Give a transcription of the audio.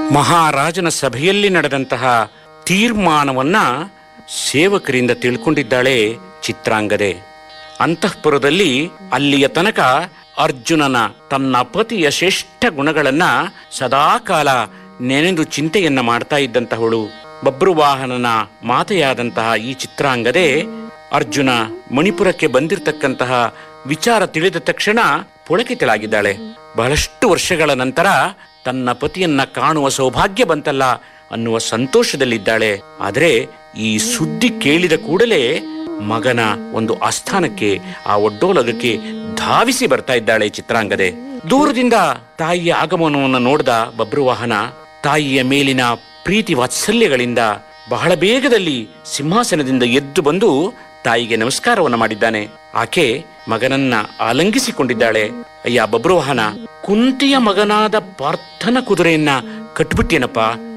ಮಹಾರಾಜನ ಸಭೆಯಲ್ಲಿ ನಡೆದಂತಹ ತೀರ್ಮಾನವನ್ನ ಸೇವಕರಿಂದ ತಿಳ್ಕೊಂಡಿದ್ದಾಳೆ ಚಿತ್ರಾಂಗದೆ ಅಂತಃಪುರದಲ್ಲಿ ಅಲ್ಲಿಯ ತನಕ ಅರ್ಜುನನ ತನ್ನ ಪತಿಯ ಶ್ರೇಷ್ಠ ಗುಣಗಳನ್ನ ಸದಾಕಾಲ ನೆನೆದು ಚಿಂತೆಯನ್ನ ಮಾಡ್ತಾ ಇದ್ದಂತಹವಳು ಬಬ್ರುವಾಹನನ ಮಾತೆಯಾದಂತಹ ಈ ಚಿತ್ರಾಂಗದೆ ಅರ್ಜುನ ಮಣಿಪುರಕ್ಕೆ ಬಂದಿರತಕ್ಕಂತಹ ವಿಚಾರ ತಿಳಿದ ತಕ್ಷಣ ಪುಳಕಿತಳಾಗಿದ್ದಾಳೆ ಬಹಳಷ್ಟು ವರ್ಷಗಳ ನಂತರ ತನ್ನ ಪತಿಯನ್ನ ಕಾಣುವ ಸೌಭಾಗ್ಯ ಬಂತಲ್ಲ ಅನ್ನುವ ಸಂತೋಷದಲ್ಲಿದ್ದಾಳೆ ಆದರೆ ಈ ಸುದ್ದಿ ಕೇಳಿದ ಕೂಡಲೇ ಮಗನ ಒಂದು ಆಸ್ಥಾನಕ್ಕೆ ಆ ಒಡ್ಡೋಲಗಕ್ಕೆ ಧಾವಿಸಿ ಬರ್ತಾ ಇದ್ದಾಳೆ ಚಿತ್ರಾಂಗದೆ ದೂರದಿಂದ ತಾಯಿಯ ಆಗಮನವನ್ನು ನೋಡಿದ ಬಬ್ರುವಾಹನ ತಾಯಿಯ ಮೇಲಿನ ಪ್ರೀತಿ ವಾತ್ಸಲ್ಯಗಳಿಂದ ಬಹಳ ಬೇಗದಲ್ಲಿ ಸಿಂಹಾಸನದಿಂದ ಎದ್ದು ಬಂದು ತಾಯಿಗೆ ನಮಸ್ಕಾರವನ್ನು ಮಾಡಿದ್ದಾನೆ ಆಕೆ ಮಗನನ್ನ ಆಲಂಗಿಸಿಕೊಂಡಿದ್ದಾಳೆ ಅಯ್ಯ ಬಬ್ರುವಾಹನ ಕುಂತಿಯ ಮಗನಾದ ಪಾರ್ಥನ ಕುದುರೆಯನ್ನ ಕಟ್ಬಿಟ್ಟೇನಪ್ಪ